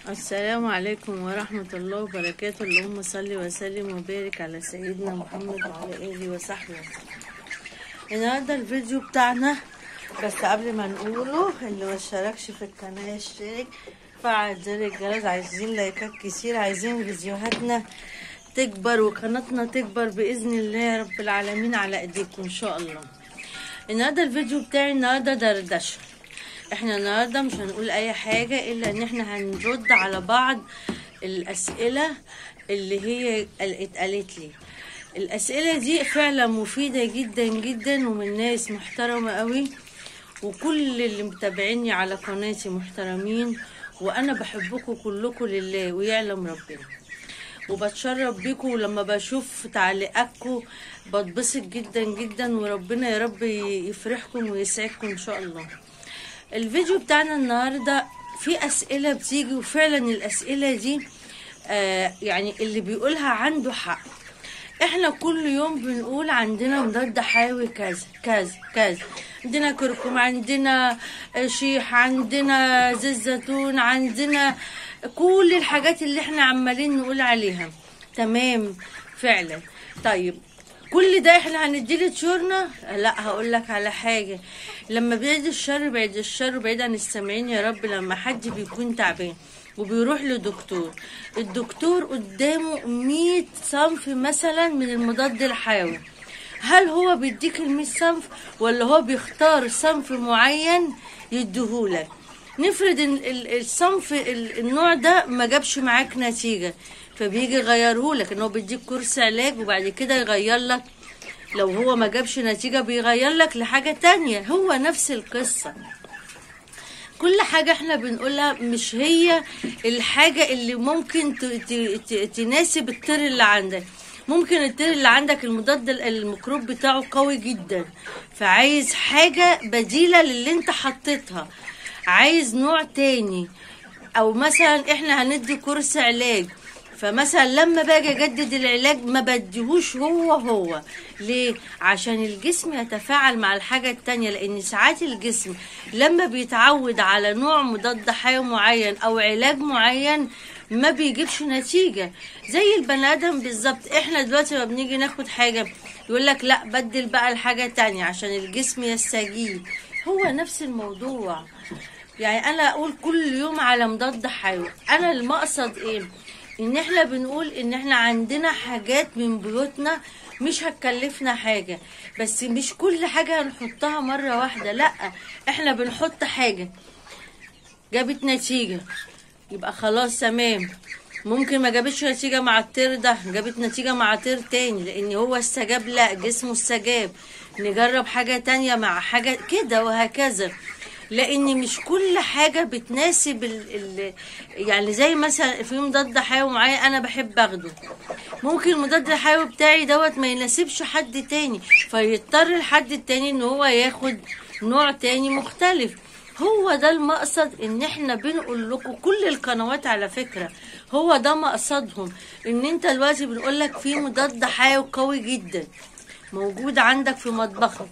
السلام عليكم ورحمة الله وبركاته اللهم صل وسلم وبارك على سيدنا محمد وعلى آله وصحبه وسلم النهارده الفيديو بتاعنا بس قبل ما نقوله اللي ما اشتركش في القناة يشترك فعل زر الجرس عايزين لايكات كتير عايزين فيديوهاتنا تكبر وقناتنا تكبر بإذن الله يا رب العالمين على ايديكم ان شاء الله النهارده الفيديو بتاعي النهارده دردشه احنا النهارده مش هنقول اي حاجه الا ان احنا هنرد على بعض الاسئله اللي هي اتقالت لي الاسئله دي فعلا مفيده جدا جدا ومن ناس محترمه قوي وكل اللي متابعيني على قناتي محترمين وانا بحبكم كلكم لله ويعلم ربنا وبتشرف بيكم ولما بشوف تعليقاتكم بتبسط جدا جدا وربنا يا رب يفرحكم ويسعدكم ان شاء الله الفيديو بتاعنا النهارده في اسئله بتيجي وفعلا الاسئله دي آه يعني اللي بيقولها عنده حق احنا كل يوم بنقول عندنا مضاد حيوي كذا كذا كذا عندنا كركم عندنا شيح عندنا زيت زيتون عندنا كل الحاجات اللي احنا عمالين نقول عليها تمام فعلا طيب كل ده احنا هنديله شورنا لا هقول لك على حاجه لما بعيد الشر بعيد الشر بعيد عن السامعين يا رب لما حد بيكون تعبان وبيروح لدكتور الدكتور قدامه 100 صنف مثلا من المضاد الحيوي هل هو بيديك ال 100 صنف ولا هو بيختار صنف معين يديهولك نفرض الصنف النوع ده ما جابش معاك نتيجه فبيجي يغيرهولك ان هو بيديك كورس علاج وبعد كده يغير لك لو هو ما جابش نتيجة بيغير لك لحاجة تانية هو نفس القصة كل حاجة احنا بنقولها مش هي الحاجة اللي ممكن تناسب الطير اللي عندك ممكن الطير اللي عندك المضاد الميكروب بتاعه قوي جدا فعايز حاجة بديلة للي انت حطيتها عايز نوع تاني او مثلا احنا هندي كورس علاج فمثلا لما باجي اجدد العلاج ما بديهوش هو هو ليه عشان الجسم يتفاعل مع الحاجة التانية لان ساعات الجسم لما بيتعود على نوع مضاد حيوي معين او علاج معين ما بيجيبش نتيجة زي البني ادم بالظبط احنا دلوقتي لما بنيجي ناخد حاجة يقول لك لا بدل بقى الحاجة تانية عشان الجسم يستجيب هو نفس الموضوع يعني انا اقول كل يوم على مضاد حيوي انا المقصد ايه ان احنا بنقول ان احنا عندنا حاجات من بيوتنا مش هتكلفنا حاجة بس مش كل حاجة هنحطها مرة واحدة لا احنا بنحط حاجة جابت نتيجة يبقى خلاص تمام ممكن ما جابتش نتيجة مع الطير ده جابت نتيجة مع طير تاني لان هو استجاب لا جسمه استجاب نجرب حاجة تانية مع حاجة كده وهكذا لان مش كل حاجه بتناسب ال ال يعني زي مثلا في مضاد حيوي معين انا بحب اخده ممكن المضاد الحيوي بتاعي دوت ما يناسبش حد تاني فيضطر الحد التاني ان هو ياخد نوع تاني مختلف هو ده المقصد ان احنا بنقول لكم كل القنوات على فكره هو ده مقصدهم ان انت دلوقتي بنقول لك في مضاد حيوي قوي جدا موجود عندك في مطبخك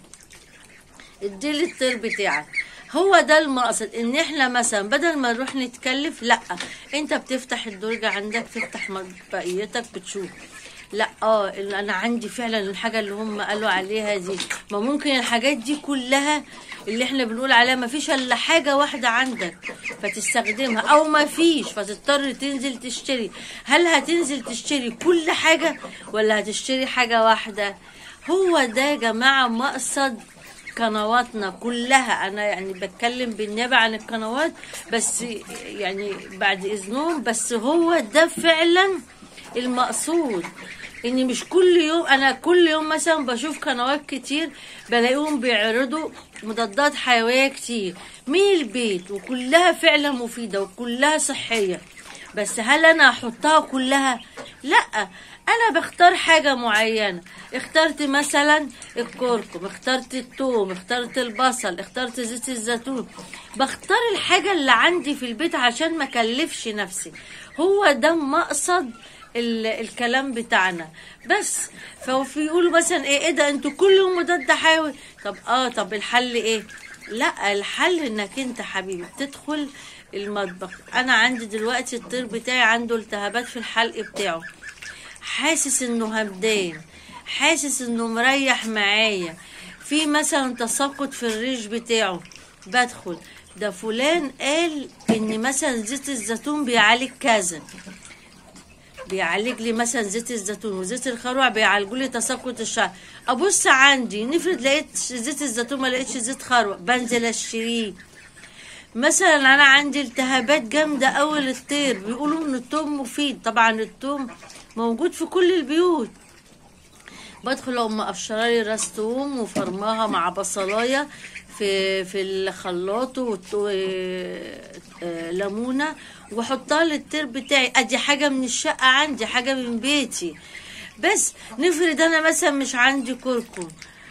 اديه للطير بتاعك هو ده المقصد ان احنا مثلا بدل ما نروح نتكلف لا انت بتفتح الدرج عندك تفتح بقيتك بتشوف لا اه انا عندي فعلا الحاجه اللي هم قالوا عليها دي ما ممكن الحاجات دي كلها اللي احنا بنقول عليها ما فيش الا حاجه واحده عندك فتستخدمها او ما فيش فتضطر تنزل تشتري هل هتنزل تشتري كل حاجه ولا هتشتري حاجه واحده هو ده يا جماعه مقصد قنواتنا كلها انا يعني بتكلم بالنيابه عن القنوات بس يعني بعد اذنهم بس هو ده فعلا المقصود ان مش كل يوم انا كل يوم مثلا بشوف قنوات كتير بلاقيهم بيعرضوا مضادات حيويه كتير من البيت وكلها فعلا مفيده وكلها صحيه بس هل انا احطها كلها لا انا بختار حاجه معينه اخترت مثلا الكركم اخترت الثوم اخترت البصل اخترت زيت الزيتون بختار الحاجه اللي عندي في البيت عشان ما اكلفش نفسي هو ده مقصد الكلام بتاعنا بس ففي يقولوا مثلا ايه ايه ده انتوا كل يوم مضاد حيوي طب اه طب الحل ايه لا الحل انك انت حبيبي تدخل المطبخ انا عندي دلوقتي الطير بتاعي عنده التهابات في الحلق بتاعه حاسس انه همدان حاسس انه مريح معايا في مثلا تساقط في الريش بتاعه بدخل ده فلان قال ان مثلا زيت الزيتون بيعالج كذا بيعالج لي مثلا زيت الزيتون وزيت الخروع بيعالجوا لي تساقط الشعر ابص عندي نفرض لقيت زيت الزيتون ما لقيتش زيت خروع بنزل اشتريه مثلا انا عندي التهابات جامده قوي للطير بيقولوا ان التوم مفيد طبعا التوم موجود في كل البيوت بدخل اقوم مقشره لي راس توم وفرماها مع بصلايه في في الخلاط والتو- آه، ليمونه واحطها للطير بتاعي ادي حاجه من الشقه عندي حاجه من بيتي بس نفرض انا مثلا مش عندي كركم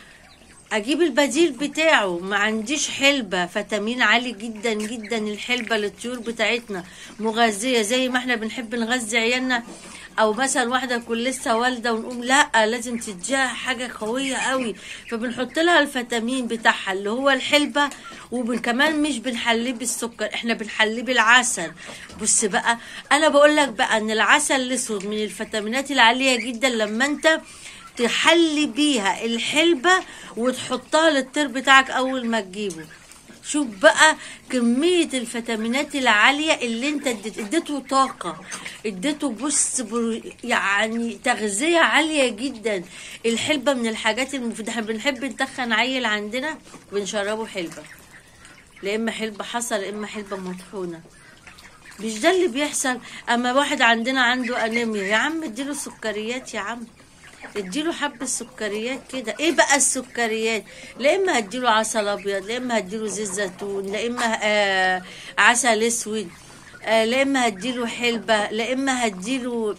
اجيب البديل بتاعه ما عنديش حلبة فيتامين عالي جدا جدا الحلبة للطيور بتاعتنا مغذية زي ما احنا بنحب نغذي عيالنا او مثلا واحدة تكون لسه والدة ونقوم لا لازم تديها حاجة قوية قوي فبنحط لها الفيتامين بتاعها اللي هو الحلبة وكمان مش بنحليه بالسكر احنا بنحليه بالعسل بص بقى انا بقول لك بقى ان العسل الاسود من الفيتامينات العالية جدا لما انت تحلي بيها الحلبة وتحطها للطير بتاعك أول ما تجيبه شوف بقى كمية الفيتامينات العالية اللي انت اديت اديته طاقة اديته بص برو- يعني تغذية عالية جدا الحلبة من الحاجات المفيدة احنا بنحب نتخن عيل عندنا بنشربه حلبة لا اما حلبة حصى لا اما حلبة مطحونة مش ده اللي بيحصل اما واحد عندنا عنده انيميا يا عم اديله سكريات يا عم اديله حبة سكريات كده ايه بقى السكريات لا اما هديله عسل ابيض لا اما هديله زيت زيتون لا اما آه عسل اسود آه لا اما هديله حلبة لا اما هديله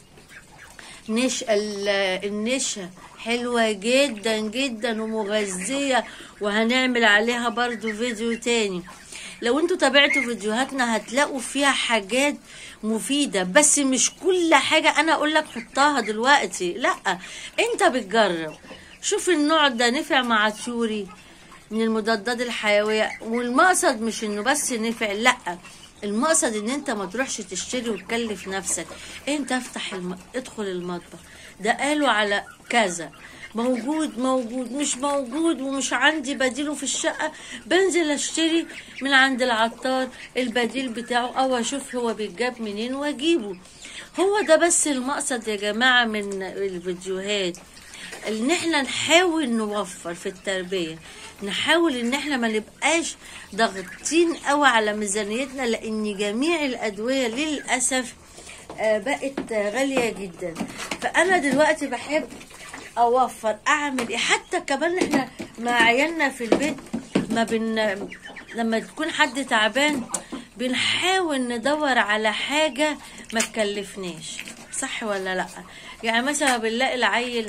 نش ال- النشا حلوة جدا جدا ومغذية وهنعمل عليها برضو فيديو تاني لو انتوا تابعتوا فيديوهاتنا هتلاقوا فيها حاجات مفيدة بس مش كل حاجة انا اقول لك حطها دلوقتي لا انت بتجرب شوف النوع ده نفع مع طيوري من المضادات الحيوية والمقصد مش انه بس نفع لا المقصد ان انت ما تروحش تشتري وتكلف نفسك انت افتح الم... ادخل المطبخ ده قالوا على كذا موجود موجود مش موجود ومش عندي بديله في الشقة بنزل اشتري من عند العطار البديل بتاعه او اشوف هو بيتجاب منين واجيبه هو ده بس المقصد يا جماعة من الفيديوهات ان احنا نحاول نوفر في التربية نحاول ان احنا ما نبقاش ضاغطين قوي على ميزانيتنا لان جميع الادوية للأسف آه، بقت آه، غالية جدا فانا دلوقتي بحب اوفر اعمل ايه حتى كمان احنا مع عيالنا في البيت ما بن لما تكون حد تعبان بنحاول ندور على حاجة ما تكلفناش صح ولا لا يعني مثلا بنلاقي العيل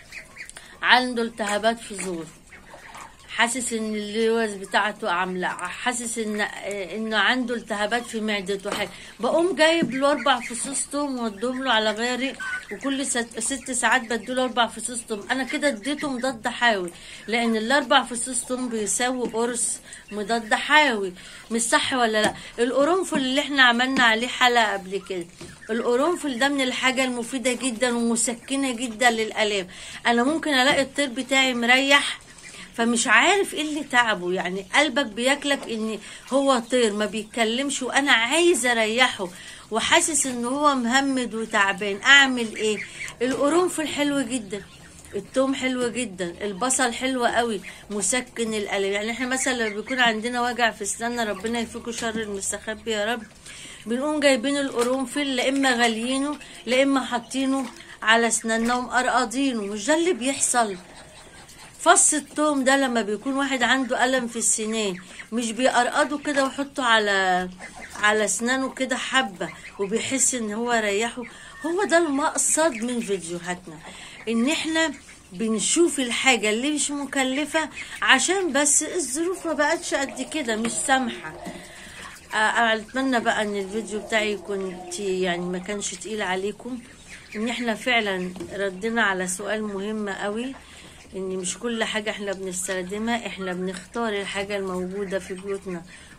عنده التهابات في زور حاسس ان اللوز بتاعته عامله حاسس ان انه عنده التهابات في معدته حاجه بقوم جايب له اربع فصوص توم وادوم له على غيري وكل ست, ست ساعات بديله اربع فصوص توم انا كده اديته مضاد حيوي لان الاربع فصوص توم بيساوي قرص مضاد حيوي مش صح ولا لا القرنفل اللي احنا عملنا عليه حلقه قبل كده القرنفل ده من الحاجه المفيده جدا ومسكنه جدا للالام انا ممكن الاقي الطير بتاعي مريح فمش عارف ايه اللي تعبه يعني قلبك بياكلك ان هو طير ما بيتكلمش وانا عايز اريحه وحاسس ان هو مهمد وتعبان اعمل ايه القرنفل حلو جدا التوم حلو جدا البصل حلو قوي مسكن الالم يعني احنا مثلا لما بيكون عندنا وجع في اسناننا ربنا يفك شر المستخبي يا رب بنقوم جايبين القرنفل لا اما غاليينه لا اما حاطينه على اسناننا ومقرقضينه مش ده اللي بيحصل فص التوم ده لما بيكون واحد عنده ألم في السنان مش بيقرقده كده ويحطه على على اسنانه كده حبة وبيحس ان هو ريحه هو ده المقصد من فيديوهاتنا ان احنا بنشوف الحاجة اللي مش مكلفة عشان بس الظروف ما بقتش قد كده مش سامحة آه، اتمنى بقى ان الفيديو بتاعي يكون تي- يعني ما كانش تقيل عليكم ان احنا فعلا ردنا على سؤال مهم قوي ان مش كل حاجة احنا بنستخدمها احنا بنختار الحاجة الموجودة في بيوتنا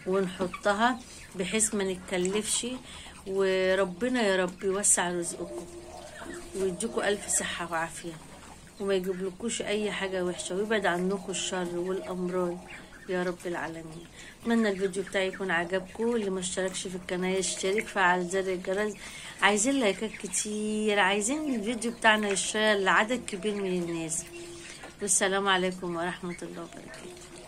ونحطها بحيث ما نتكلفش وربنا يا رب يوسع رزقكم ويديكوا ألف صحة وعافية وما يجيبلكوش أي حاجة وحشة ويبعد عنكم الشر والأمراض يا رب العالمين اتمنى الفيديو بتاعي يكون عجبكم اللي ما اشتركش في القناه يشترك فعل زر الجرس عايزين لايكات كتير عايزين الفيديو بتاعنا يشتغل لعدد كبير من الناس والسلام عليكم ورحمه الله وبركاته